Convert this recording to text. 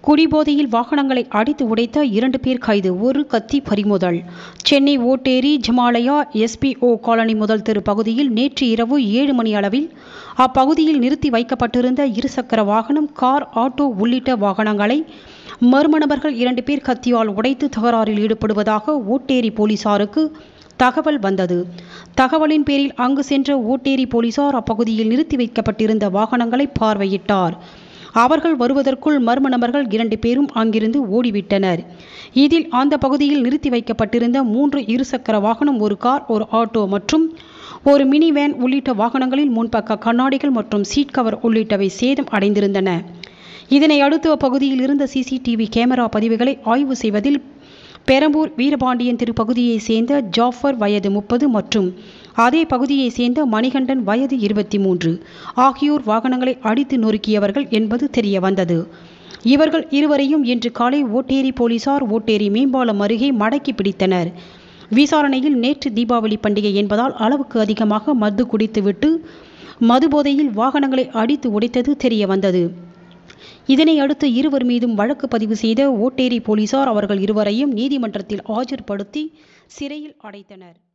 குடிபோதையில் வாகனங்களை அடித்து உடைத்த இரண்டு பேர் கைது ஒரு கத்தி பறிமுதல் சென்னை ஓட்டேரி ஜமாலயா எஸ்பிஓ காலனி முதல் தெரு பகுதியில் நேற்று இரவு ஏழு மணி அளவில் அப்பகுதியில் நிறுத்தி வைக்கப்பட்டிருந்த இருசக்கர வாகனம் கார் ஆட்டோ உள்ளிட்ட வாகனங்களை மர்ம நபர்கள் இரண்டு பேர் கத்தியால் உடைத்து தகராறில் ஈடுபடுவதாக ஓட்டேரி போலீசாருக்கு தகவல் வந்தது தகவலின் பேரில் அங்கு சென்ற ஓட்டேரி போலீசார் அப்பகுதியில் நிறுத்தி வைக்கப்பட்டிருந்த வாகனங்களை பார்வையிட்டார் அவர்கள் வருவதற்குள் மர்ம நபர்கள் இரண்டு பேரும் அங்கிருந்து ஓடிவிட்டனர் இதில் அந்த பகுதியில் நிறுத்தி வைக்கப்பட்டிருந்த மூன்று இருசக்கர வாகனம் ஒரு கார் ஒரு ஆட்டோ மற்றும் ஒரு மினி வேன் உள்ளிட்ட வாகனங்களில் முன்பக்க கண்ணாடிகள் மற்றும் சீட் கவர் உள்ளிட்டவை சேதம் அடைந்திருந்தன இதனை அடுத்து அப்பகுதியில் இருந்த சிசிடிவி கேமரா பதிவுகளை ஆய்வு செய்வதில் பெரம்பூர் வீரபாண்டியன் திருப்பகுதியைச் சேர்ந்த ஜாஃபர் வயது முப்பது மற்றும் அதே பகுதியைச் சேர்ந்த மணிகண்டன் வயது இருபத்தி மூன்று ஆகியோர் வாகனங்களை அடித்து நொறுக்கியவர்கள் என்பது தெரிய வந்தது இவர்கள் இருவரையும் இன்று காலை ஓட்டேரி போலீசார் ஓட்டேரி மேம்பாலம் அருகே மடக்கி பிடித்தனர் விசாரணையில் நேற்று தீபாவளி பண்டிகை என்பதால் அளவுக்கு அதிகமாக மது குடித்துவிட்டு மதுபோதையில் வாகனங்களை அடித்து உடைத்தது தெரிய வந்தது இதனை அடுத்து இருவர் மீதும் வழக்கு பதிவு செய்த ஓட்டேரி போலீசார் அவர்கள் இருவரையும் நீதிமன்றத்தில் ஆஜர்படுத்தி சிறையில் அடைத்தனர்